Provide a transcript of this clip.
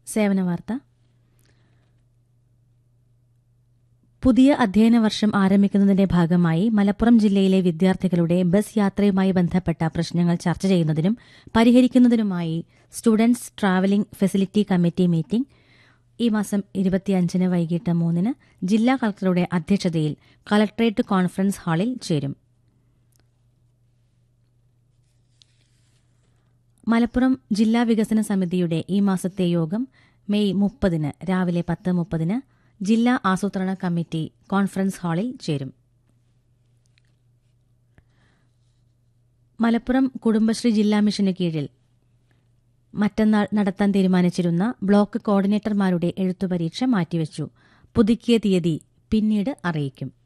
സേവന വാർത്ത പുതിയ അധ്യയന വർഷം ആരംഭിക്കുന്നതിന്റെ ഭാഗമായി മലപ്പുറം ജില്ലയിലെ വിദ്യാർത്ഥികളുടെ ബസ് യാത്രയുമായി ബന്ധപ്പെട്ട പ്രശ്നങ്ങൾ ചർച്ച ചെയ്യുന്നതിനും പരിഹരിക്കുന്നതിനുമായി students travelling facility committee meeting ഈ മാസം ഇരുപത്തിയഞ്ചിന് വൈകിട്ട് മൂന്നിന് ജില്ലാ കളക്ടറുടെ അധ്യക്ഷതയിൽ കളക്ടറേറ്റ് കോൺഫറൻസ് ഹാളിൽ ചേരും മലപ്പുറം ജില്ലാ വികസന സമിതിയുടെ ഈ മാസത്തെ യോഗം മെയ് മുപ്പതിന് രാവിലെ പത്ത് മുപ്പതിന് ജില്ലാ ആസൂത്രണ കമ്മിറ്റി കോൺഫറൻസ് ഹാളിൽ ചേരും മലപ്പുറം കുടുംബശ്രീ ജില്ലാ മിഷന് കീഴിൽ മറ്റന്നാൾ നടത്താൻ തീരുമാനിച്ചിരുന്ന ബ്ലോക്ക് കോർഡിനേറ്റർമാരുടെ എഴുത്തുപരീക്ഷ മാറ്റിവെച്ചു പുതുക്കിയ തീയതി പിന്നീട് അറിയിക്കും